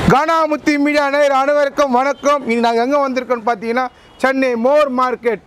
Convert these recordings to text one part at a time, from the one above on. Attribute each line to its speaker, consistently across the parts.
Speaker 1: கானாமுத்தி media நேயர் அனைவருக்கும் வணக்கம் இன்னைக்கு நாங்கள் எங்கே வந்திருக்கோம்னு பார்த்தீங்கன்னா சென்னை மோர் மார்க்கெட்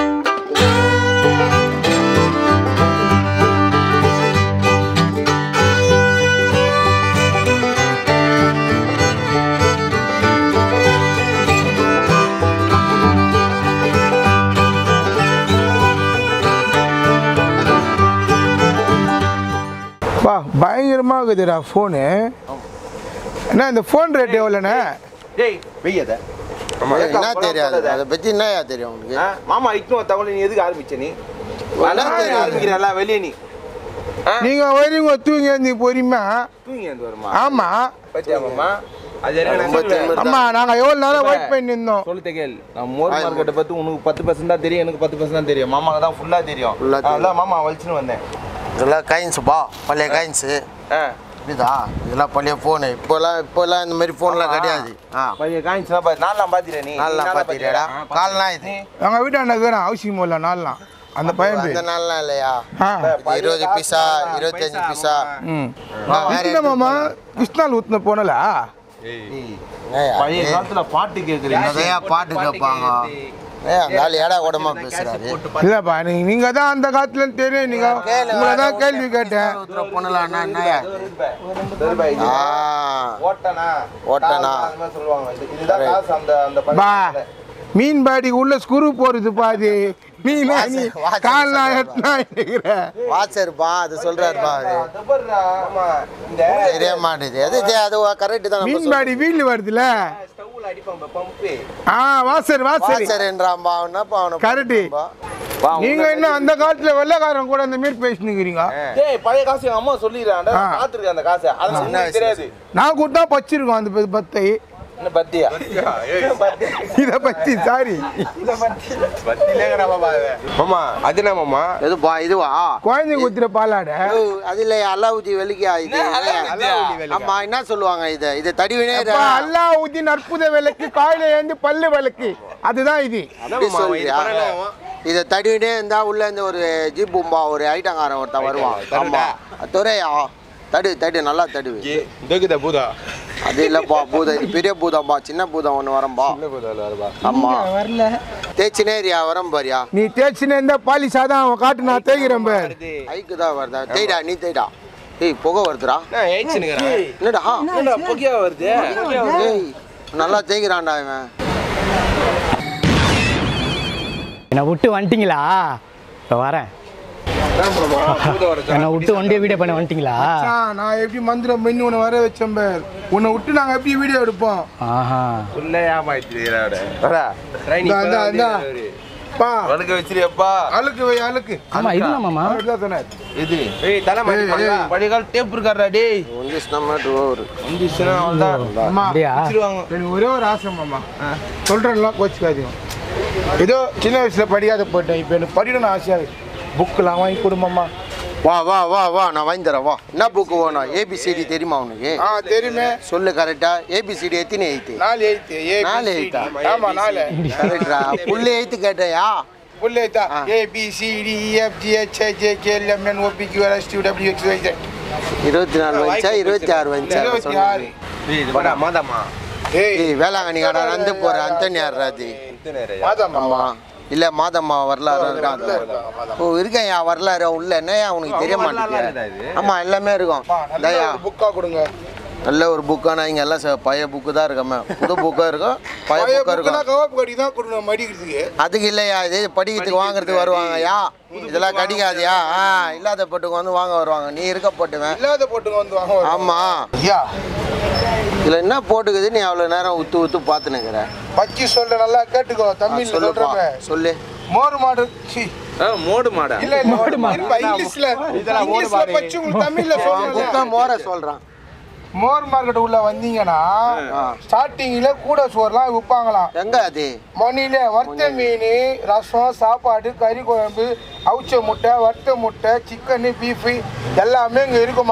Speaker 1: வா பயங்கரமாக இருக்குதுடா ஃபோனு என்ன இந்த ஃபோன் ரேட் எவ்வளோண்ணே
Speaker 2: டேய் வெய்யத
Speaker 3: என்ன தெரியாது அதை பத்தி என்னயா தெரியும் உனக்கு
Speaker 2: மாமா இட்னு தகவல் நீ எதுக்கு ஆரம்பிச்ச நீ
Speaker 3: தெரியாது.
Speaker 2: ஆரம்பிக்கிறல்ல வெளியே நீ ஆ?
Speaker 1: நீங்கள் வரீங்க தூங்கி எழுந்தி பொறுமையா
Speaker 2: தூங்கி வந்து வருமா
Speaker 1: ஆமாம்
Speaker 2: பத்தியா மாமா அது
Speaker 3: ரொம்ப
Speaker 2: எனக்கு
Speaker 3: திமிரு.
Speaker 1: அம்மா நாங்கள் எவ்வளோ நேரம் வெயிட் பண்ணி இருந்தோம்
Speaker 2: சொல்லுத்த கேள் நான் மோர் மார்க்கெட்டை பத்தி உனக்கு பத்து பர்சன்ட் தான் தெரியும் எனக்கு பத்து பர்சன்ட் தான் தெரியும் மாமாக்கு தான் ஃபுல்லா தெரியும்
Speaker 3: Full ஆ தெரியும்.
Speaker 2: அதான் மாமா வலிச்சுன்னு வந்தேன்
Speaker 3: இதெல்லாம் காயின்ஸ் பா பழைய காயின்ஸு
Speaker 2: ஆ
Speaker 3: இதுதா இதெல்லாம் பழைய ஃபோனு இப்போலாம் இப்போலாம் இந்த மாதிரி ஃபோன்லாம் கிடையாது ஆ
Speaker 2: பழைய காயின்ஸ்லாம் பார்த்து நான்லாம் பார்த்துட்டேன் நீ
Speaker 3: நாலாம் பார்த்துட்டியாடா கால்லாம் இது
Speaker 1: எங்கள் வீட்டாண்ட இருக்கிறேன் அவசியம் இல்லை நாளெலாம் அந்த பையன்
Speaker 3: அந்த
Speaker 1: பேர்
Speaker 3: நாள்லாம் இல்லையா
Speaker 1: ஆ
Speaker 3: இது இருபது பீஸா இருபத்தஞ்சு பீஸா
Speaker 1: ம்
Speaker 3: ஆ, வேற
Speaker 1: கிருஷ்ண மாமா கிருஷ்ணால் ஊற்றின போனல
Speaker 3: என்னய்யா
Speaker 2: பழைய
Speaker 3: இது?
Speaker 2: காலத்துல பாட்டு கேட்குறீங்க
Speaker 3: நிறையா பாட்டு கேட்பாங்க ஏய் அந்த ஆள் ஏடா கூடமா பேசுறாரு
Speaker 1: இல்லைப்பா நீ நீங்கள் தான் அந்த காலத்துல தெரியும் நீங்கள்
Speaker 3: கேளு,
Speaker 1: உங்களை தான் கேள்வி கேட்டேன்
Speaker 3: ஊத்துற பொண்ணுலாம்னா என்னய்யா
Speaker 2: இது?
Speaker 3: ஆ
Speaker 2: ஓட்டனா
Speaker 3: ஓட்டனா.
Speaker 2: அந்த மாதிரி சொல்லுவாங்க இது- இதுதான் காசு அந்த அந்த
Speaker 1: பா
Speaker 2: பழைய
Speaker 1: மீன் பாடி உள்ள ஸ்குரு போறது பாதி நீ என்ன நீ
Speaker 3: வாசல், வாசல்
Speaker 1: கால்னா
Speaker 3: சொல்றா.
Speaker 1: எட்டனா இருக்கிற
Speaker 3: வாட்சர்ப்பா அது சொல்றாருப்பா அவரு
Speaker 2: அது பாருடா, ஆமா, இந்த
Speaker 3: தெரிய மாட்டேது அது தெ- அது கரெக்ட் தான் நம்ம
Speaker 1: மீன் பாடி வீல் வருதுல
Speaker 2: ஸ்டவ்ல அடிப்பாங்க பம்பு
Speaker 1: ஆ வாசர் வாசர்
Speaker 3: வாட்சர்ன்றாம்பா என்னப்பா அவனை
Speaker 1: Correct.
Speaker 3: பா.
Speaker 1: நீங்க என்ன அந்த காலத்துல வெள்ளைக்காரன் கூட அந்த மாரி பேசினுக்கிறீங்க
Speaker 2: டேய் பழைய காசு எங்க அம்மா சொல்லிடுறான்டா
Speaker 1: ஆ.
Speaker 2: பாத்துருக்கேன் அந்த காசை அது
Speaker 3: சின்ன
Speaker 2: உங்களுக்கு தெரியாது
Speaker 1: நான் கூட தான் பச்சிருக்கோம் அந்த ப- பத்தை
Speaker 2: என்ன பத்தியா
Speaker 1: இத பத்தி சாரி
Speaker 2: மாமா அது என்ன மாமா
Speaker 3: எதுப்பா இதுவா
Speaker 1: குழந்தைங்க ஊத்துற பாலாட
Speaker 3: ஓ, அது இல்ல அல்லாவுதி வெள்ளிக்கா இது ஆமா என்ன சொல்லுவாங்க இது இது தடிவினே
Speaker 1: அப்பா, அல்லாவுதீன் அற்புத விளக்கு காயில ஏந்து பல்லு விளக்கு அதுதான் இது
Speaker 3: அப்படி சொல்றியா இதை தடிவினே இருந்தா உள்ள இருந்து ஒரு ஜீப் பூம்பா ஒரு ஐட்டங்காரன் ஒருத்தன் வருவான் ஆமா துறையா தடு தடு நல்லா தடுவு அது இல்லப்பா பூதம் இது பெரிய பூதம்பா சின்ன பூதம் ஒன்று வரம்பா ஆமா தேய்ச்சினேரியா வரம் பாரியா
Speaker 1: நீ தேய்ச்சினே இருந்தா பாலிஷா தான் அவன் காட்டு நான் தேய்கிறேன் பார்
Speaker 3: ஐக்கு தான் வருதா தேய்டா நீ தேய்டா ஏய் புகை வருதுடா என்னடா
Speaker 2: புகையா வருது
Speaker 3: ஏய் நல்லா தேய்க்கிறான்டா இவன்
Speaker 4: என்னை விட்டு வந்துட்டீங்களா இப்போ வரேன் என்னை விட்டு வண்டியை வீடியோ பண்ண வந்துட்டீங்களா
Speaker 1: மச்சான், நான் எப்படி மந்திரம் பண்ணி உன்னை வர வச்சேன் பார் உன்னை விட்டு நாங்க எப்படி வீடியோ எடுப்போம்
Speaker 4: ஆஹா
Speaker 2: உள்ள ஏமாத்திடுறாரு
Speaker 1: இந்தா, இந்தா, இந்தா. பா
Speaker 2: வழுக்க வச்சிருப்பா
Speaker 1: அழுக்கு வை அழுக்கு
Speaker 4: ஆமா இதுதான் மாமா
Speaker 1: அதுதான் சொன்னார்
Speaker 2: இது ஏய் தலை மாட்டி பாருடா. பழைய கால டேப் இருக்காருடா டேய்
Speaker 3: வந்து நம்ம ஓவர்
Speaker 2: வந்துச்சுன்னா அவ்வளவுதான்
Speaker 1: அம்மா
Speaker 4: அப்படியா
Speaker 2: வச்சிருவாங்க
Speaker 1: எனக்கு ஒரே ஒரு ஆசை மாமா சொல்கிறேன்லாம் கோச்சிக்காதீங்க ஏதோ சின்ன வயசில் படிக்காத போயிட்டேன் இப்போ எனக்கு படிக்கணும்னு ஆசையாக இருக்கு புக்கெலாம் வாங்கி கொடுமாம்மா
Speaker 3: வா வா வா வா நான் வாங்கி தரேன் வா என்ன புக்கு வேணும் ஏபிசிடி தெரியுமா உனக்கு
Speaker 1: ஆ தெரியுமே
Speaker 3: சொல்லு கரெக்டா ஏபிசிடி எத்தனை எய்த்து
Speaker 1: நாலு எழுத்து ஏ
Speaker 3: நாலு எழுத்தா?
Speaker 1: ஆமா நாலு
Speaker 3: கரெக்டா புள்ளி எய்த்து கேட்டையா
Speaker 1: புள்ள எழுத்தா
Speaker 3: ஆ.
Speaker 1: A B C D F G H I J K L M N O P Q R S T W X Y Z
Speaker 3: இருபத்தி நாலு வந்துச்சா இருபத்தி ஆறு வந்துச்சா
Speaker 1: இருபத்தி ஆறு
Speaker 2: ஏய் இது பண்ணா மாதாமா
Speaker 1: ஏய்
Speaker 3: ஏய் வேளாங்கண்ணி கடை நந்து போற அந்தனி யாராது
Speaker 1: மாதம்
Speaker 3: ஆமா இல்ல மாதம்மா வரலாறு இருக்கான் ஓ இருக்கேன் யா வரலாறு உள்ள என்னயா உனக்கு தெரிய மாட்டேங்குது ஆமா எல்லாமே இருக்கும் தயா
Speaker 1: புக்கா கொடுங்க
Speaker 3: நல்ல ஒரு புக்கானா இங்க எல்லாம் ச- பழைய புக்கு தான் இருக்கமே புது புக்கா இருக்கும் பழைய
Speaker 1: பழைய
Speaker 3: புக்கா
Speaker 1: புக்குனா
Speaker 3: இருக்கும்
Speaker 1: கவாப்பு கடி தான் கொடுக்கணும் மடிக்கிறதுக்கு
Speaker 3: அதுக்கு இல்லையா இது படிக்கிறதுக்கு வாங்குறதுக்கு வருவாங்கயா இதெல்லாம் கிடைக்காதியா ஆ இல்லாத பட்டுக்கு வந்து வாங்க வருவாங்க நீ இருக்க போட்டுவேன்
Speaker 1: இல்லாத போட்டுங்க வந்து வாங்க
Speaker 3: ஆமா
Speaker 1: ஐயா
Speaker 3: இதுல என்ன போட்டுக்குது நீ அவ்வளவு நேரம் உத்து உத்து பார்த்துனுக்குற
Speaker 1: பச்சி சொல்ல நல்லா கேட்டுக்கோ தமிழ்ல
Speaker 3: சொல்லுப்பா
Speaker 1: சொல்றேன்
Speaker 3: சொல்லு
Speaker 1: மோர் மாடு சி
Speaker 2: மோடு மாடா
Speaker 1: இல்ல இல்ல இருப்பா, இங்கிலீஷ்ல இங்கிலீஷ்ல பச்சி உங்களுக்கு தமிழ்ல
Speaker 3: புக்கா
Speaker 1: சொல்றேன்
Speaker 3: மோர சொல்றான்
Speaker 1: மோர் மார்க்கெட் உள்ள வந்தீங்கன்னா
Speaker 3: ஆ.
Speaker 1: ஸ்டார்டிங்ல கூட சோறுலாம் விற்பாங்களாம்
Speaker 3: எங்க அது
Speaker 1: மணில வறுத்த மீன் ரசம் சாப்பாடு கறி குழம்பு அவிச்ச முட்டை வறுத்த முட்டை சிக்கனு பீஃபு எல்லாமே இங்கே இருக்குமா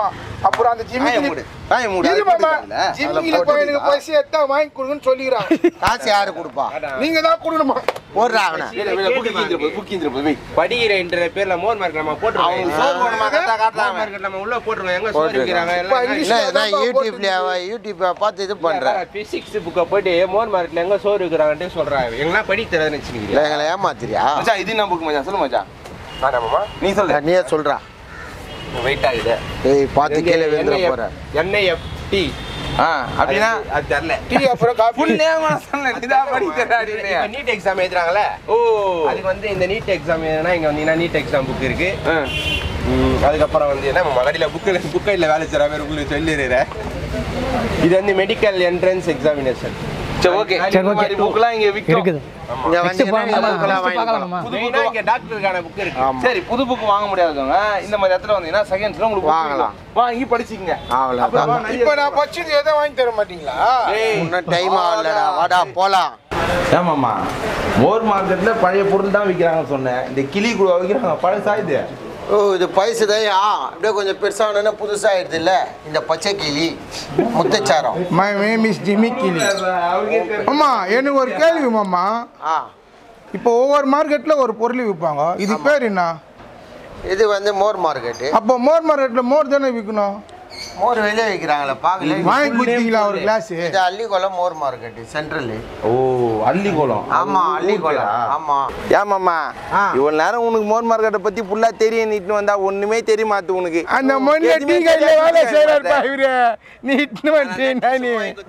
Speaker 1: அப்புறம் அந்த
Speaker 2: வாயை மூடு
Speaker 1: ஜிம்மி
Speaker 2: வாயை மூடு
Speaker 1: இரு
Speaker 2: அது
Speaker 1: மாமா
Speaker 2: போட்டுக்கல.
Speaker 1: ஜிம்மிக்கு பையனுக்கு பசி எத்தா வாங்கி கொடுங்கன்னு சொல்லிக்கிறான்
Speaker 3: காசு யாரு கொடுப்பா
Speaker 1: நீங்க தான் கொடுக்கணுமா
Speaker 3: போடுறா அவனை
Speaker 2: இல்ல, இல்ல, புக்கு கீந்திரு போகுது, புக்கு கீந்திரு போகுது, வை.
Speaker 5: படிக்கிறேன்ற பேர்ல மோர் மார்க் நம்ம போட்டுருவோம்
Speaker 2: அவனுக்கு சோறு வேணுமா? கரெக்டா காட்டுறான் அவன்.
Speaker 5: மார்க்கெட் நம்ம உள்ள போட்டுருவோம் எங்க
Speaker 2: போட்டுருக்கான்.
Speaker 5: சோறு விக்கிறாங்க
Speaker 1: இப்ப
Speaker 5: எல்லாம்
Speaker 1: இங்கிலீஷ்
Speaker 3: என்ன நான் யூடியூப்ல யூடியூப்பை பார்த்து இது பண்றேன்
Speaker 5: பிசிக்ஸ் புக்கை போயிட்டு மோர் மார்க்கெட்ல எங்க சோறு விக்கிறாங்கன்ட்டு சொல்றாங்க எங்கெல்லாம் படி தராதுன்னு வச்சுக்கிறீங்க
Speaker 3: இல்லை எங்களை ஏமாத்துறியா
Speaker 2: மச்சான், இது என்ன புக்கு மச்சான்? சொல்லு மச்சான். நீ சொல்லு.
Speaker 3: நீயே சொல்றா
Speaker 5: வெயிட் ஆகுது
Speaker 3: ஏய் பார்த்து கீழே விழுந்துட போற
Speaker 5: என்ஐஎஃப்டி
Speaker 2: ஆ, அப்படின்னா
Speaker 5: அது தெரியல
Speaker 1: டீ அப்புறம் காஃபி
Speaker 2: full name ஆ சொல்லு, நீதான் படிக்க தர அப்படின்னு.
Speaker 5: நீட் எக்ஸாம் எழுதுறாங்கல்ல
Speaker 2: ஓ.
Speaker 5: அதுக்கு வந்து இந்த நீட் எக்ஸாம் எழுதுனா இங்க வந்தீங்கன்னா நீட் எக்ஸாம் புக் இருக்கு
Speaker 2: ஆ.
Speaker 5: ம், அதுக்கப்புறம் வந்து என்ன மகடியில் புக்கில் புக்கையில் வேலை செய்கிற மாதிரி உங்களுக்கு சொல்லிடுறேன் இது வந்து மெடிக்கல் என்ட்ரன்ஸ் எக்ஸாமினேஷன்
Speaker 2: சரி, okay.
Speaker 4: சரி,
Speaker 2: இந்த மாதிரி
Speaker 4: okay.
Speaker 2: bookலாம் இங்க விக்கும்.
Speaker 4: இருக்குது
Speaker 3: இங்க
Speaker 4: நெக்ஸ்ட்
Speaker 3: வந்தீங்கன்னா நீங்க
Speaker 4: போகலாமா
Speaker 3: bookலாம்
Speaker 4: நெக்ஸ்ட்
Speaker 3: வாங்கிக்கலாம்.
Speaker 4: பார்க்கலாமா
Speaker 5: மெயினா இங்க டாக்டருக்கான புக் இருக்கு
Speaker 2: சரி புது புக் வாங்க முடியாதவங்க இந்த மாதிரி இடத்துல வந்தீங்கன்னா செகண்ட்ஸ்ல உங்களுக்கு book
Speaker 3: வாங்கலாம்.
Speaker 2: இருக்கும். வாங்கி படிச்சுக்கங்க
Speaker 3: அவ்வளவுதான்.
Speaker 2: அப்புறமா நிறைய
Speaker 1: இப்ப நான் பச்சது எதை வாங்கி தர மாட்டீங்களா
Speaker 2: ஏய்,
Speaker 3: இன்னும் டைம் ஆகலடா வாடா போலாம்
Speaker 2: ஏமாம்மா மோர் மார்க்கெட்ல பழைய பொருள் தான் விற்கிறாங்கன்னு சொன்னேன் இந்த கிளி கூட விற்கிறாங்க பழசா இது
Speaker 3: ஓ இது பைசு தான் அப்படியே கொஞ்சம் பெருசாகணுன்னா புதுசாகிடுது இல்ல இந்த பச்சை கிளி முத்தச்சாரம்
Speaker 1: மை நேம் இஸ் ஜிம்மி கிளி அம்மா எனக்கு ஒரு கேள்வி மாமா
Speaker 3: ஆ
Speaker 1: இப்போ ஒவ்வொரு மார்க்கெட்ல ஒரு பொருள் விற்பாங்க இது பேர் என்ன
Speaker 3: இது வந்து மோர் மார்க்கெட்டு
Speaker 1: அப்போ மோர் மார்க்கெட்ல மோர் தானே விற்கணும்
Speaker 3: மோர் வெளியே வைக்கிறாங்களே பார்க்கல
Speaker 1: வாங்கி கொடுத்தீங்களா ஒரு கிளாஸ்
Speaker 3: இது அள்ளிக்குளம் மோர் மார்க்கெட்டு சென்ட்ரல்
Speaker 2: ஓ அள்ளிக்கோலம்
Speaker 3: ஆமா அள்ளிக்குளம் ஆமா
Speaker 2: ஏமாம்மா
Speaker 3: ஆ.
Speaker 2: இவ்வளவு நேரம் உனக்கு மோர் மார்க்கெட்டை பத்தி ஃபுல்லா தெரியும் நீட்டு வந்தா ஒண்ணுமே தெரிய மாத்து உனக்கு
Speaker 1: அந்த மொன்ன
Speaker 2: எதுவுமே
Speaker 1: டீ கையில
Speaker 2: தெரியாது,
Speaker 1: வேலை
Speaker 2: டீ
Speaker 1: செய்யறாருப்பா
Speaker 2: கையில.
Speaker 1: இவரு நீ இட்டுன்னு வந்துட்டீங்கன்னா நீ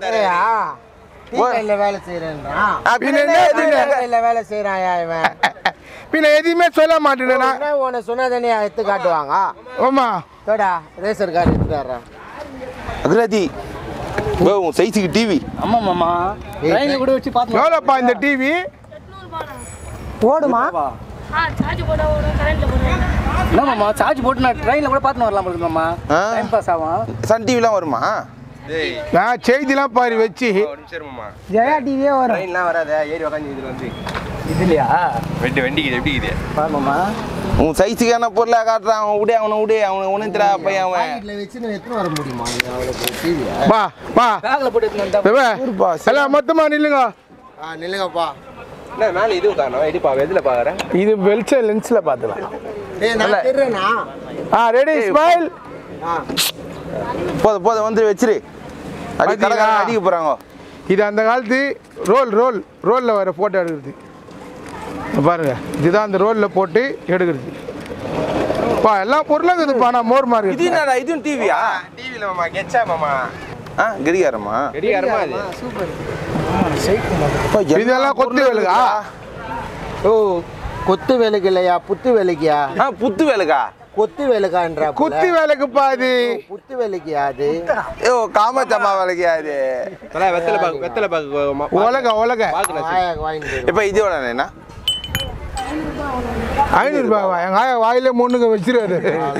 Speaker 3: டீ கடையில் வேலை செய்கிறேன்னா
Speaker 2: ஆ, பின்ன என்ன இது?
Speaker 3: கடையில் வேலை செய்கிறாயா இவன்
Speaker 1: பின்ன எதுவுமே சொல்ல மாட்டேனா
Speaker 3: என்ன உன்னை சொன்னதானே எடுத்து காட்டுவாங்க
Speaker 1: ஆமா
Speaker 3: தோடா ரேசர் கார்டு எடுத்துட்டு
Speaker 2: அகராதி ஓ உன் சைஸுக்கு டிவி
Speaker 4: ஆமா மாமா ட்ரெயினில் கூட வச்சு பார்த்து
Speaker 1: எவ்வளோப்பா இந்த டிவி
Speaker 3: ஓடுமா
Speaker 6: ஆ சார்ஜ் போட ஓடும் கரண்ட்ல போடுவேன்
Speaker 4: என்ன மாமா சார்ஜ் போட்டு நான் ட்ரெயினில் கூட பார்த்து வரலாம் போல மாமா
Speaker 2: ஆ.
Speaker 4: டைம் பாஸ் ஆகும்
Speaker 2: சன் டிவிலாம் வருமா
Speaker 5: டேய்
Speaker 1: நான் செய்திலாம் பாரு வச்சு
Speaker 5: ஒரு நிமிஷம் இருமாம்மா
Speaker 3: ஜெயா டிவியே வரும்
Speaker 5: ட்ரெயின்லாம் வராத ஏறி உக்காந்து இதுல வந்து
Speaker 4: இது இல்லையா
Speaker 5: வெட்டி வண்டிக்குது எப்படி இது
Speaker 4: பாரு மாமா
Speaker 2: உன் சைஸுக்கான பொருளை காட்டுறான் அவன் விடு அவனை விடு அவனை ஒன்றும் தெரியா பையன் அவன்
Speaker 3: பாக்கெட்டில் வச்சு நான் எத்தனை வர முடியுமா அவளுக்கு டிவியை
Speaker 1: வா வா
Speaker 4: பேக்கில் போட்டு எடுத்துன்னு வந்தா
Speaker 1: தேவ, எல்லாம் மொத்தமா நில்லுங்க
Speaker 3: ஆ நில்லுங்கப்பா
Speaker 5: என்ன மேலே இது உட்காரணும் எடிப்பா எதுல பாக்குறேன்
Speaker 1: இது வெளிச்ச லென்ஸ்ல பாத்துக்கலாம்
Speaker 3: டேய் நான் தெரிறேனா
Speaker 1: ஆ ரெடி ஸ்மைல்
Speaker 3: ஆ
Speaker 2: போதும் போதும் வந்து வச்சிரு அடி
Speaker 1: பாத்தீங்களா?
Speaker 2: கடைக்காரங்க அடிக்க போறாங்க
Speaker 1: இது அந்த காலத்து ரோல் ரோல் ரோல்ல வர போட்டோ எடுக்கிறது இங்க பாருங்க இதுதான் அந்த ரோல்ல போட்டு எடுக்கிறது பா எல்லா பொருளும் இருக்குதுப்பா நான் மோர்
Speaker 2: இது
Speaker 1: மார்க்கெட்
Speaker 2: என்னடா இதுவும் டிவியா
Speaker 5: டிவில மாமா கெச்சா மாமா
Speaker 2: ஆ கடிகாரமா
Speaker 5: கடிகாரமா அது
Speaker 1: இதெல்லாம் கொத்து வேலுக்கா
Speaker 3: ஓ கொத்து வேலைக்கு இல்லையா புத்து வேலைக்கியா
Speaker 2: ஆ புத்து வேலைக்கா
Speaker 3: கொத்து வேலைக்கான்றா
Speaker 1: குத்தி வேலைக்குப்பா அது
Speaker 3: புத்து வேலைக்கியா அது
Speaker 2: ஏ காமச்சம்மா வேலைக்கா அது
Speaker 5: தல வெத்தலை பாக்கு வெத்தலை பாக்கு
Speaker 1: உலக உலக
Speaker 5: பாக்கு
Speaker 3: வாயை வாங்கிட்டு
Speaker 2: இப்போ இது எவ்வளோ என்ன
Speaker 1: ஐநூறு ரூபாவா எங்க ஆயா வாயில மூணுங்க வச்சிருவாரு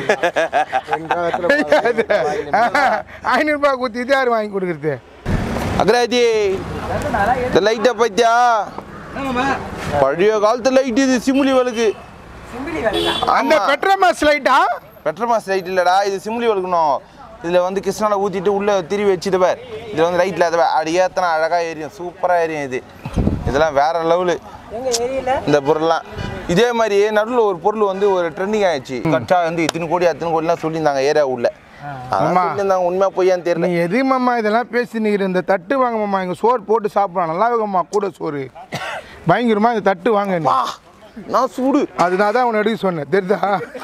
Speaker 1: ஐநூறு ரூபாய் குத்தி இது யார் வாங்கி கொடுக்குறது
Speaker 2: அகராஜி இந்த லைட்டை பத்தியா பழைய காலத்து லைட் இது சிமுலி வழுக்கு
Speaker 1: அந்த பெட்ரோமாஸ் லைட்டா
Speaker 2: பெட்ரோமாஸ் லைட் இல்லடா இது சிமுலி வழுக்கணும் இதில் வந்து கிருஷ்ணால ஊற்றிட்டு உள்ளே திருவி வச்சுட்டு பார் இதில் வந்து லைட்டில் அதை அப்படி ஏற்றினா அழகாக எரியும் சூப்பராக எரியும் இது இதெல்லாம் வேற லெவலு இந்த பொருள்லாம் இதே மாதிரி நடுவில் ஒரு பொருள் வந்து ஒரு ட்ரெண்டிங் ஆயிடுச்சு கச்சா வந்து இத்தனை கோடி அத்தனை கோடிலாம் சொல்லியிருந்தாங்க ஏரியா உள்ள அதான்
Speaker 1: ஆமா.
Speaker 2: சொல்லியிருந்தாங்க உண்மையா பொய்யான்னு தெரியல
Speaker 1: நீ எது மாமா இதெல்லாம் பேசினுக்கிற இந்த தட்டு வாங்க மாமா எங்க சோறு போட்டு சாப்பிடலாம் நல்லா இருக்கும்மா கூட சோறு பயங்கரமா இந்த தட்டு வாங்க நீ
Speaker 2: நான் சூடு
Speaker 1: அதுதான் தான் உன்னை எடுக்க சொன்னேன் தெரியுதா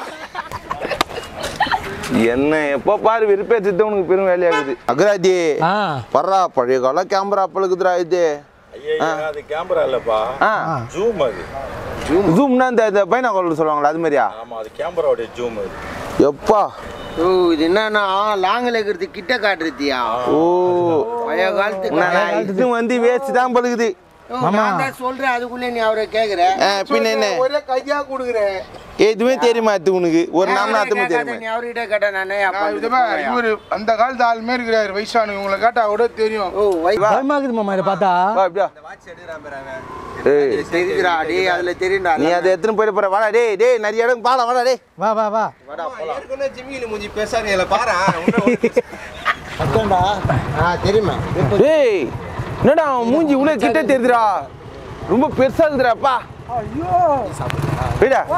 Speaker 2: என்ன எப்போ பாரு வெறுப்பேற்றது உனக்கு பெரும் வேலையாகுது அகராஜி
Speaker 4: ஆ
Speaker 2: பர்றா பழைய காலம் கேமரா அப்பளுக்குதுடா இது
Speaker 7: ஐயா அது கேமரா இல்லப்பா
Speaker 2: ஆ
Speaker 7: ஜூம் அது
Speaker 2: ஜூம்னா இந்த இந்த பைனாகுலர் சொல்லுவாங்களா அது மாதிரியா
Speaker 7: ஆமா அது கேமராவுடைய ஜூம் அது
Speaker 2: எப்பா
Speaker 3: ஓ இது என்னன்னா லாங்கில் இருக்கிறது கிட்ட காட்டுறதியா
Speaker 2: ஓ
Speaker 3: பழைய காலத்துக்கு
Speaker 2: இது வந்து வேஸ்ட் தான் பழுகுது
Speaker 3: ஓ, நான் தான் சொல்றேன் அதுக்குள்ளே நீ அவரை கேக்குற
Speaker 2: ஆ, பின்ன என்ன
Speaker 1: ஒரே கையா கொடுக்குறேன்
Speaker 2: எதுவுமே தெரியுமா அது உனக்கு ஒரு நாம அத்தமே தெரியுமா
Speaker 3: நீ அவர்கிட்ட கேட்ட நானே அப்பா
Speaker 1: இது பாரு, இவரு அந்த காலத்து ஆள் மாரி இருக்கிறாரு வயசானவங்க உங்களை கேட்டா கூட தெரியும்
Speaker 3: ஓ வை
Speaker 4: பயமா இருக்குது மாமா இதை பார்த்தா
Speaker 2: வா அப்படியா ஏய்
Speaker 3: தெரியுதுடா டேய் அதுல தெரியும்டா
Speaker 2: நீ அதை எடுத்துன்னு போயிட போற வாடா டேய் டேய் நிறைய இடம் பாடா வாடா டேய்
Speaker 1: வா வா வா
Speaker 5: ஜிம்மியில் மூஞ்சி பேசாதீங்கள பாரு
Speaker 3: அக்கண்டா ஆ தெரியுமா
Speaker 2: டேய் என்னடா அவன் மூஞ்சி இவ்வளோ கிட்ட தெரியுதுடா ரொம்ப பெருசா இருக்குதுடாப்பா போய்டா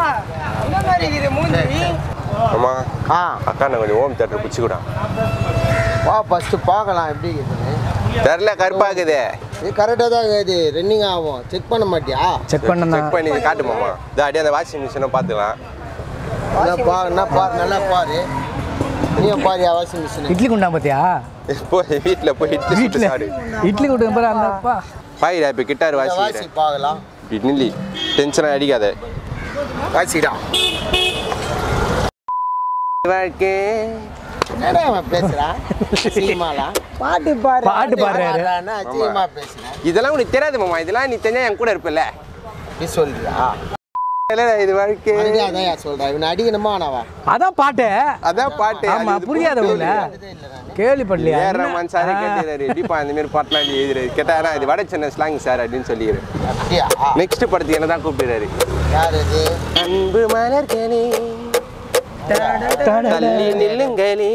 Speaker 5: ஆமா
Speaker 3: ஆ
Speaker 5: அக்கா நான் கொஞ்சம் ஓம் தேட்டர் பிடிச்சிக்கூடா
Speaker 3: வா ஃபர்ஸ்ட் பார்க்கலாம் எப்படி இருக்குதுன்னு
Speaker 5: தெரில கருப்பாக்குது
Speaker 3: இது கரெக்டாக தான் இது ரன்னிங் ஆகும் செக் பண்ண மாட்டியா
Speaker 4: செக் பண்ணா
Speaker 5: செக் பண்ணி காட்டு மாமா இதோ அப்படியே அந்த வாஷிங் மிஷினை பார்த்துக்கலாம்
Speaker 3: என்ன பாரு என்ன பாரு நல்லா பாரு நீ பாரு வாஷிங் மிஷின்
Speaker 4: இட்லி குண்டா பாத்தியா
Speaker 5: போய் வீட்டில் போய் இட்லி சுட்டு சாடு
Speaker 4: இட்லி குண்டு பாரு அந்த அப்பா
Speaker 5: பாயிடா இப்போ கிட்டார் வாசி
Speaker 3: வாசி பார்க்கலாம்
Speaker 5: இப்படி நில்லி டென்ஷனாக அடிக்காத
Speaker 3: வாசிடா
Speaker 5: வாழ்க்கை
Speaker 3: என்னடா அவன் பேசுறான் சீமாலா
Speaker 4: பாட்டு பாரு பாட்டு பாடுறாரு
Speaker 3: சீமா பேசுறேன்
Speaker 5: இதெல்லாம் உனக்கு தெரியாது மாமா இதெல்லாம் நீ தெரிஞ்சா என் கூட இருப்பில்ல
Speaker 3: நீ சொல்றியா
Speaker 5: இல்ல, இது வாழ்க்கை
Speaker 3: மறுபடியும் அதான் ஏன் சொல்றா இவனை அடிக்கணுமா ஆனவா
Speaker 4: அதான் பாட்டு
Speaker 5: அதான் பாட்டு
Speaker 4: ஆமா
Speaker 5: அது இது
Speaker 4: புரியாத உள்ள கேள்விப்படலையா
Speaker 5: ஏற மன் சாரே கேட்டுறாரு தீபா இந்த மாதிரி பாட்டுலாம் எழுதி எழுதுறாரு கேட்டாரா இது வட சென்னை ஸ்லாங் சார் அப்படின்னு சொல்லிடுறாரு
Speaker 3: அப்படியா
Speaker 5: நெக்ஸ்ட் படத்துக்கு என்ன தான் கூப்பிடுறாரு
Speaker 3: யார் இது
Speaker 5: அன்பு மலர்களே தள்ளி நில்லுங்களே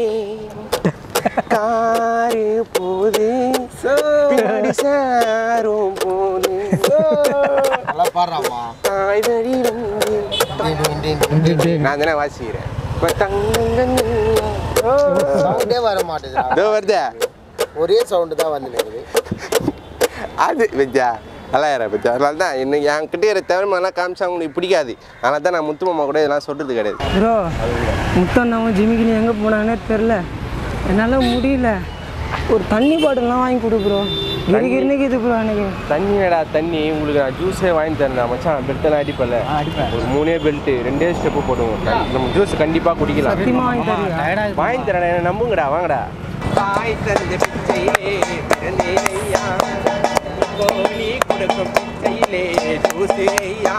Speaker 5: காரு போது பின்னாடி சாரும் போது
Speaker 3: நல்லா பாடுறாமா
Speaker 5: தாய் வழி வந்து நான் தானே வாசிக்கிறேன் இப்ப தங்கங்கள்
Speaker 3: சவுண்டே வர மாட்டேதுடா
Speaker 5: இதோ வருதே
Speaker 3: ஒரே சவுண்டு தான் வந்து நிற்குது
Speaker 5: அது வெஜ்ஜா நல்லா யாரா பச்சா அதனால தான் என்ன என்கிட்ட இருக்கிற திறமைலாம் காமிச்சா உங்களுக்கு பிடிக்காது அதனால தான் நான் முத்து மாமா கூட இதெல்லாம் சொல்கிறது கிடையாது
Speaker 8: ப்ரோ முத்தண்ணாவும் ஜிமிக்கினி எங்கே போனாங்கன்னே தெரில என்னால் முடியல ஒரு தண்ணி பாட்டில்லாம் வாங்கி கொடு ப்ரோ கிரிகிரினுக்கு இது ப்ரோ எனக்கு
Speaker 5: தண்ணி என்னடா தண்ணி உங்களுக்கு நான் ஜூஸே வாங்கி தரேன் மச்சான் பெல்ட்டெல்லாம் அடிப்பல ஒரு மூணே பெல்ட்டு ரெண்டே ஸ்டெப்பு போடுவோம் நம்ம ஜூஸ் கண்டிப்பாக குடிக்கலாம்
Speaker 8: சத்தியமாக வாங்கி தருவியா
Speaker 5: வாங்கி தரேன் என்ன நம்புங்கடா வாங்கடா தாய் தந்த பிச்சையிலே பிறந்தேன் ஐயா கோழி கொடுக்கும் பிச்சையிலே ஜூஸ் ஐயா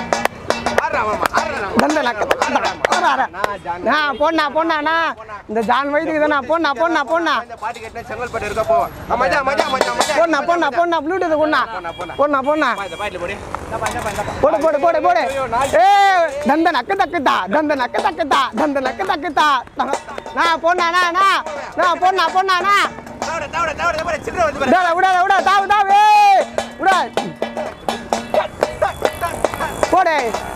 Speaker 8: நான் பொண்ணா பொண்ணாண்ணா இந்த ஜான் வயதுக்கு தானே பொண்ணா பொண்ணா பொண்ணா
Speaker 5: பாட்டு கேட்டா செங்கல்பட்டு இருக்க போ மஜா மஜா மஜா மஜா
Speaker 8: பொண்ணா பொண்ணா பொண்ணா ப்ளூடூத் பொண்ணா பொண்ணா பொண்ணா
Speaker 5: இந்த பாட்டில் போடு
Speaker 8: போடு போடு போடு போடு ஏ தந்த நக்கு தக்குதா தந்த நக்கு தக்குதா தந்த நக்கு தக்குதா நான் பொண்ணாண்ணா நான் நான் பொண்ணா பொண்ணாண்ணா
Speaker 5: தவட தவட தவட தவட சின்ன வந்து
Speaker 8: விடாத விடாத விடா தாவு தாவு ஏய், விடா போடு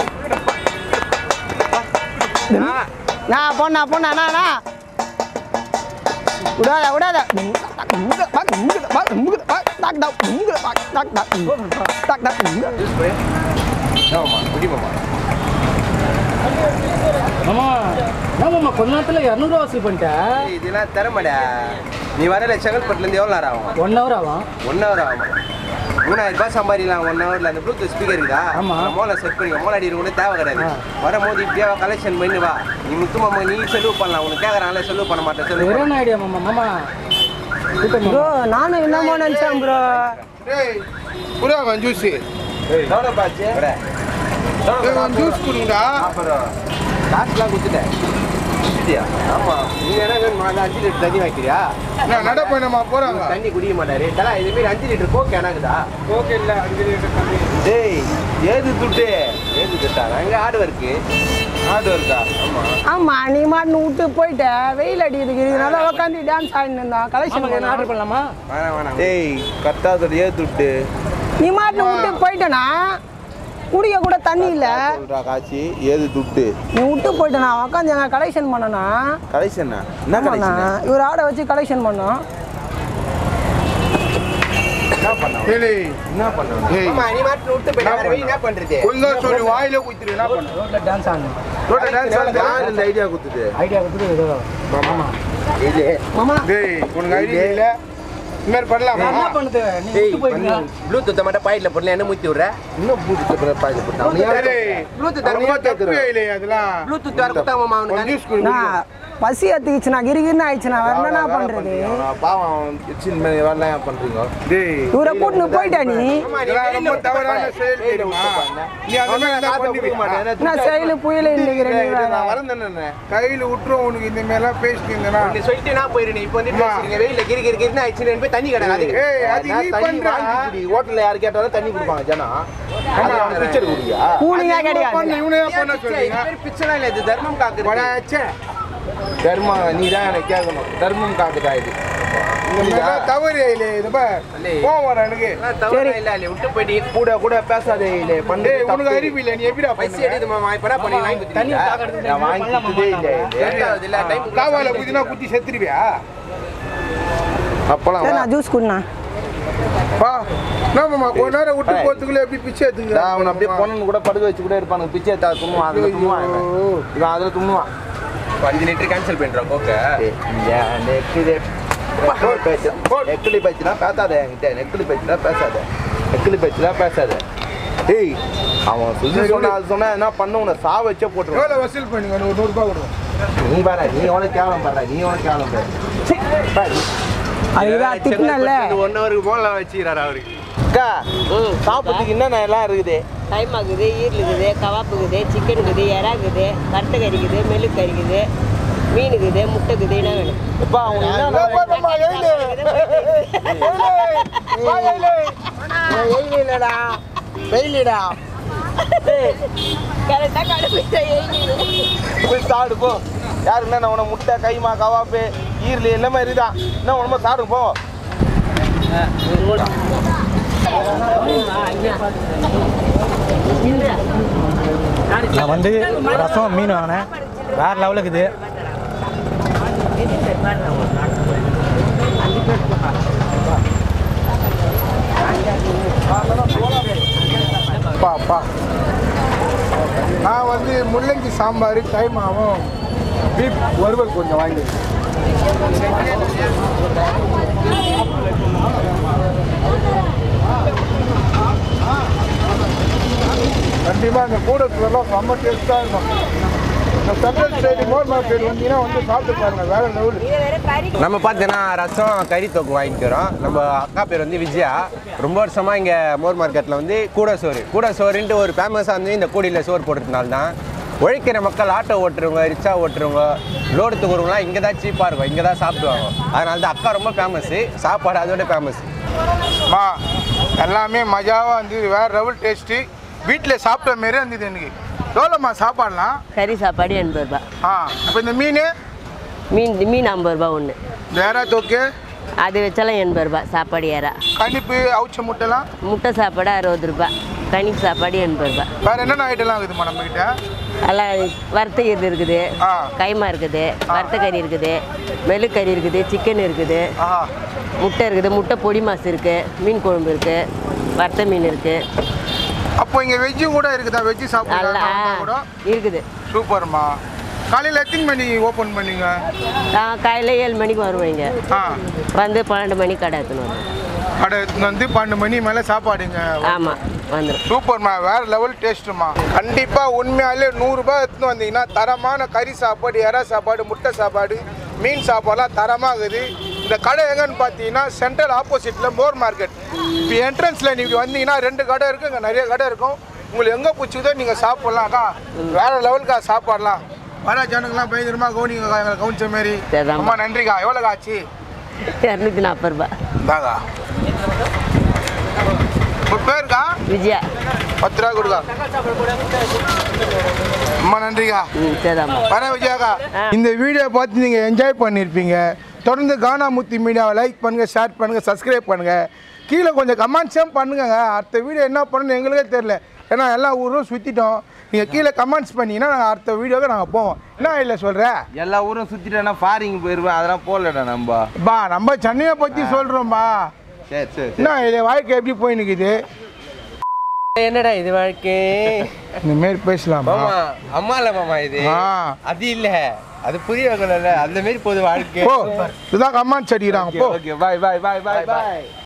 Speaker 8: நான் பொண்ணா பொண்ணா நான் நான் விடாத விடாத
Speaker 5: ஆமா குடி மாமா
Speaker 4: மாமா மாமா கொஞ்ச நேரத்துல இரநூறுவா வசூல் பண்ணிட்டேன்
Speaker 5: ஏய், இதெல்லாம் தரமாடா நீ வரல செங்கல்பட்டுலேருந்து எவ்வளோ நேரம் ஆகும்
Speaker 4: ஒன் ஹவர் ஆகும்
Speaker 5: ஒன் ஹவர் ஆகும் மூணாயிரம் ரூபாய் சம்பாதிக்கலாம் ஒன் ஹவரில் அந்த ப்ளூடூத் ஸ்பீக்கர் இருக்கா
Speaker 4: ஆமா.
Speaker 5: மோலை செட் பண்ணிக்க மோலை அடி கூட தேவை கிடையாது வரும்போது இப்படியே கலெக்ஷன் பண்ணி வா நீ முத்து மாமா நீ செலவு பண்ணலாம் உனக்கு கேட்குறாங்களே செலவு பண்ண மாட்டேன் செலவு பண்ண
Speaker 4: வெறும் ஐடியா மாமா மாமா
Speaker 8: ப்ரோ நானும் என்னமோ நினைச்சேன் ப்ரோ
Speaker 1: டேய் புரியா ஜூஸ்
Speaker 5: எவ்வளோ பாச்சு
Speaker 1: ஜூஸ் கொடுங்கடா
Speaker 5: அப்புறம் காசுலாம் கொடுத்துட்டேன் கொடுத்துட்டியா ஆமாம் நீ என்ன வேணுமா அந்த அஞ்சு லிட்டர் தண்ணி வைக்கிறியா
Speaker 1: நான் நடப்பயணமா போறாங்க
Speaker 5: தண்ணி குடிக்க மாட்டாரு தலா இது மாதிரி அஞ்சு லிட்டர் கோக் எனக்குதா கோக் இல்ல அஞ்சு லிட்டர் தண்ணி டேய் ஏது துட்டு ஏது துட்டா அங்க ஆடு இருக்கு ஆடு இருக்கா ஆமா
Speaker 8: ஆமா நீ மாட்டு விட்டு போயிட்ட வெயில் அடிக்கிறதுக்கு இதனால உட்காந்து டான்ஸ் ஆடினு இருந்தான் கலெக்ஷன்
Speaker 4: ஆர்டர் பண்ணலாமா
Speaker 5: வேணாம் வேணாம் டேய் கத்தாதோட ஏது துட்டு
Speaker 8: நீ மாட்டு விட்டு போயிட்டனா குடிக்க கூட தண்ணி இல்ல
Speaker 2: சொல்றா காட்சி ஏது துட்டு
Speaker 8: நீ விட்டு போயிட்டனா உட்காந்து எங்க கலெக்ஷன் பண்ணனா
Speaker 2: கலெக்ஷனா என்ன
Speaker 8: ஆமாண்ணா
Speaker 2: கலெக்ஷன்
Speaker 8: இவர் ஆடை வச்சு கலெக்ஷன் பண்ணோம்
Speaker 1: ஏய்
Speaker 5: என்ன பண்றது
Speaker 1: ஏய்
Speaker 5: ஆமா நீ மாட்டு விட்டு போயிட்டு நீ என்ன பண்றது
Speaker 1: கொஞ்சம் சொல்லி வாயில குத்துரு என்ன பண்ண
Speaker 4: ரோட்ல டான்ஸ் ஆடணும்
Speaker 1: ரோட்ட டான்ஸ் ஆடுது
Speaker 2: யார் இந்த ஐடியா கொடுத்தது
Speaker 4: ஐடியா கொடுத்துட்டு ஏதோ மாமா
Speaker 5: இது
Speaker 8: மாமா
Speaker 1: டேய் உனக்கு ஐடியா இல்ல இந்த மாதிரி பண்ணலாமா
Speaker 4: என்ன பண்ணுது நீ
Speaker 5: டேய்
Speaker 4: விட்டு போயிட்டீங்க
Speaker 5: ப்ளூடூத் மட்டும் பாயிட்ல போடல என்ன முத்தி விடுற
Speaker 2: இன்னும் பூத்து பாய்ச்சி போட்டாங்க
Speaker 1: டேய்
Speaker 5: ப்ளூடூத்
Speaker 1: ரொம்ப தப்பு இல்லையே அதெல்லாம்
Speaker 5: ப்ளூடூத் வர குத்தா மாமா
Speaker 1: கொஞ்சம்
Speaker 5: அவனுக்கு
Speaker 1: ஜூஸ் கொடுங்க
Speaker 8: நான் பசி எடுத்துக்கிச்சுண்ணா கிரிகிரின்னு ஆயிடுச்சுண்ணா வேற என்னண்ணா பண்றது
Speaker 5: பாவம் சின்ன வரலாம் ஏன் பண்றீங்க
Speaker 1: டேய்
Speaker 8: இவரை கூட்டின்னு போயிட்டா நீ
Speaker 1: இதெல்லாம் ரொம்ப தவறான செயல் தெரியுமா நீ அந்த மாதிரி என்ன பண்ணுவீங்க
Speaker 8: என்ன செயலு புயல இன்னைக்கு ரெண்டு வேற.
Speaker 5: நான் வரேன் தானே
Speaker 1: கையில் விட்டுரும் உனக்கு இந்த மாதிரிலாம் பேசிட்டு இருந்தேனா
Speaker 5: நீ சொல்லிட்டு நான் போயிருந்தேன் இப்போ வந்து பேசுறீங்க வெயில கிரி கிரி கிரின்னு ஆயிடுச்சு போய் தண்ணி கடை அதுக்கு
Speaker 1: ஏய், அது நீ பண்ற.
Speaker 5: ஹோட்டல்ல யாரு கேட்டாலும் தண்ணி கொடுப்பாங்க ஜனம் பிக்சர் குடியா
Speaker 8: கூலிங்கா கிடையாது
Speaker 1: பண்ணு இவனே பண்ண சொல்றீங்க
Speaker 5: பிக்சரா இல்ல இது தர்மம் காக்குறது
Speaker 1: படாச்சே
Speaker 5: தர்மம் நீ தான் எனக்கு கேட்கணும் தர்மம் காக்குதா இது
Speaker 1: இந்த மாதிரிலாம் தவறு இல்லை இது பார் கோவம் வர எனக்கு
Speaker 5: தவறு இல்ல இல்ல விட்டு போயிட்டு கூட கூட பேசாதே இல்ல பண்ணு
Speaker 1: டேய் உனக்கு அறிவு இல்லை நீ எப்படிடா
Speaker 5: பைசா
Speaker 1: பண்ணுவ
Speaker 5: எடுத்து மாமா இப்ப பண்ணி வாங்கி தண்ணி நான் வாங்கி கொடுத்ததே இல்ல ரெண்டாவது இல்ல டைம்
Speaker 1: காவால குதினா குத்தி செத்துருவியா
Speaker 5: அப்பலாம்
Speaker 8: சரி நான் ஜூஸ் குடிண்ணா
Speaker 1: பா என்னம்மா கொஞ்ச நேரம் விட்டு போறதுக்குள்ள எப்படி பிச்சை
Speaker 5: நான்
Speaker 1: எடுத்துக்கிறேன்
Speaker 5: அவனை அப்படியே பொண்ணு கூட படுக்க வச்சு கூட இருப்பானுங்க பிச்சை எடுத்தா துண்ணுவான் அதுல துண்ணுவான் இவன். இவன் அதுல துண்ணுவான்
Speaker 9: அஞ்சு லிட்டர் கேன்சல் பண்றோம் கோக்க
Speaker 5: நெக்கிலி பச்சுனா பேசாத என்கிட்ட நெக்கிலி பச்சுனா பேசாத நெக்கிலி பச்சுனா பேசாத ஏய் அவன் சொல்லி சொன்னா அது சொன்னா என்ன பண்ண உன்னை சா வச்சே போட்டுருவான்
Speaker 1: எவ்வளோ வசூல் பண்ணுங்க ஒரு நூறுரூபா கொடுங்க
Speaker 5: நீ பாரு நீ எவ்வளோ கேவலம் பாரு நீ எவ்வளோ கேவலம் பாரு பாரு
Speaker 8: அதுதான் திட்டினல்ல
Speaker 9: ஒன் ஹவருக்கு போன்ல வச்சுக்கிறாரு அவருக்கு
Speaker 5: அக்கா சாப்பிட்றதுக்கு என்னென்ன எல்லாம் இருக்குது
Speaker 10: கைமா இருக்குது ஈரல் இருக்குது கவாப்பு இருக்குது சிக்கன் இருக்குது இறா இருக்குது வறுத்த கறி இருக்குது மெழுக்கு கறி இருக்குது மீன் இருக்குது முட்டை இருக்குது என்ன வேணும்
Speaker 5: எப்பா அவங்க
Speaker 8: இல்லடா வெயிலடா
Speaker 10: கரெக்டாக கடுப்பு
Speaker 5: போய் சாப்பிடு போ யாரு என்ன உன முட்டை கைமா கவாப்பு ஈரல் எல்லாமே இருக்குதான் என்ன உனமா சாப்பிடு போ
Speaker 11: நான் வந்து ரசம் மீன் வாங்கினேன் வேற லெவலுக்கு இது
Speaker 1: பா பா நான் வந்து முள்ளங்கி சாம்பார் கைமாவும் பீப் வறுவல் கொஞ்சம் வாங்கி கண்டிப்பாக இந்த கூடத்துலலாம் செம்ம டேஸ்ட்டாக இருக்கும் இந்த சென்ட்ரல் சைடு மோர் மார்க்கெட் வந்தீங்கன்னா வந்து சாப்பிட்டு பாருங்க வேற லெவலு
Speaker 9: நம்ம பார்த்தீங்கன்னா ரசம் கறி தொக்கு வாங்கிக்கிறோம் நம்ம அக்கா பேர் வந்து விஜயா ரொம்ப வருஷமாக இங்கே மோர் மார்க்கெட்டில் வந்து கூட சோறு கூட சோறுன்ட்டு ஒரு ஃபேமஸாக வந்து இந்த கூடியில் சோறு போடுறதுனால தான் உழைக்கிற மக்கள் ஆட்டோ ஓட்டுறவங்க ரிக்ஷா ஓட்டுறவங்க லோடு தூக்குறவங்களாம் இங்கே தான் சீப்பாக இருக்கும் இங்கே தான் சாப்பிடுவாங்க அதனால தான் அக்கா ரொம்ப ஃபேமஸ்ஸு சாப்பாடு அதோட ஃபேமஸ்
Speaker 1: மா எல்லாமே மஜாவாக இருந்தது வேற லெவல் டேஸ்ட்டு வீட்டில் சாப்பிட்ட மாரி இருந்தது எனக்கு எவ்வளோம்மா சாப்பாடலாம்
Speaker 10: கறி சாப்பாடு எண்பது ரூபா
Speaker 1: ஆ அப்போ இந்த மீன்
Speaker 10: மீன் மீன் ஐம்பது ரூபா ஒன்று
Speaker 1: வேற தொக்கு
Speaker 10: அது வச்சாலும் எண்பது ரூபா சாப்பாடு ஏறா
Speaker 1: கணிப்பு அவுச்ச முட்டைலாம்
Speaker 10: முட்டை சாப்பாடு அறுபது ரூபா கனி சாப்பாடு எண்பது ரூபா
Speaker 1: வேற என்னென்ன ஐட்டம்லாம் இருக்குதுமா நம்மகிட்ட
Speaker 10: எல்லாம் வறுத்த இது இருக்குது
Speaker 1: ஆ.
Speaker 10: கைமா இருக்குது வறுத்த கறி இருக்குது மெழுக்கறி இருக்குது சிக்கன் இருக்குது
Speaker 1: ஆஹா
Speaker 10: முட்டை இருக்குது முட்டை பொடி மாசு இருக்குது மீன் குழம்பு இருக்குது வறுத்த மீன் இருக்குது
Speaker 1: அப்போ இங்கே வெஜ்ஜும் கூட இருக்குதா வெஜ்ஜு
Speaker 10: நல்லா
Speaker 1: சாப்பிடலாம் கூட
Speaker 10: இருக்குது
Speaker 1: சூப்பர்மா காலையில் எத்தனை மணி ஓப்பன் பண்ணீங்க
Speaker 10: நான் காலையில் ஏழு மணிக்கு வருவேங்க
Speaker 1: ஆ
Speaker 10: வந்து பன்னெண்டு மணிக்கு கடை எடுத்துன்னு வருவேன்
Speaker 1: கடை எடுத்துன்னு வந்து பன்னெண்டு மணி மேலே சாப்பாடுங்க
Speaker 10: ஆமாம் வந்துடும்
Speaker 1: சூப்பர்மா வேற லெவல் டேஸ்ட்டுமா கண்டிப்பாக உண்மையாலே நூறுரூபா எடுத்துன்னு வந்தீங்கன்னா தரமான கறி சாப்பாடு எறா சாப்பாடு முட்டை சாப்பாடு மீன் சாப்பாடுலாம் தரமாக இருக்குது இந்த கடை எங்கன்னு பார்த்தீங்கன்னா சென்ட்ரல் ஆப்போசிட்டில் மோர் மார்க்கெட் இப்போ என்ட்ரன்ஸில் நீங்கள் வந்தீங்கன்னா ரெண்டு கடை இருக்குது இங்கே நிறைய கடை இருக்கும் உங்களுக்கு எங்கே பிடிச்சதோ நீங்கள் சாப்பிட்லாம்க்கா வேற லெவலுக்கா சாப்பாடலாம் வர ஜனங்கள்லாம் பயங்கரமாக கவனிங்க எங்களை கவனிச்ச மாரி
Speaker 10: சரிதாம்மா.
Speaker 1: ரொம்ப நன்றிக்கா எவ்வளோக்கா ஆச்சு
Speaker 10: இரநூத்தி நாற்பது ரூபா
Speaker 1: இந்தாங்க உங்கள் பேருக்கா
Speaker 10: விஜயா
Speaker 1: பத்து ரூபா கொடுக்கா ரொம்ப நன்றிக்கா
Speaker 10: ம் சரிதாம்மா
Speaker 1: வரேன் விஜயாக்கா இந்த வீடியோ பார்த்து நீங்கள் என்ஜாய் பண்ணியிருப்பீங்க தொடர்ந்து கானாமுத்தி மீடியாவை லைக் பண்ணுங்கள் ஷேர் பண்ணுங்கள் சப்ஸ்கிரைப் பண்ணுங்கள் கீழே கொஞ்சம் கமெண்ட்ஸும் பண்ணுங்கங்க அடுத்த வீடியோ என்ன பண்ணணும் எங்களுக்கே தெரில ஏன்னா எல்லா ஊரும் சுற்றிட்டோம் நீங்கள் கீழே கமெண்ட்ஸ் பண்ணீங்கன்னா நாங்கள் அடுத்த வீடியோக்கு நாங்கள் போவோம் என்ன இல்லை சொல்கிறேன்
Speaker 5: எல்லா ஊரும் சுத்திட்டேன்னா ஃபாரிங் போயிருவேன் அதெல்லாம் போகலடா நம்ம
Speaker 1: பா நம்ம சென்னையை பற்றி சொல்கிறோம்பா
Speaker 5: சரி சரி
Speaker 1: என்ன இது வாழ்க்கை எப்படி போய் நிற்குது
Speaker 9: என்னடா இது வாழ்க்கை
Speaker 1: இந்த மாரி பேசலாமா
Speaker 9: மாமா அம்மா இல்ல மாமா இது
Speaker 1: ஆ.
Speaker 9: அது இல்ல அது புரிய வைக்கணும்ல அந்த மாரி போகுது வாழ்க்கை
Speaker 1: போ இதுதான் கமெண்ட்ஸ் அடிக்கிறாங்க போ
Speaker 5: ஓகே பாய் பாய் பாய் பாய் பாய்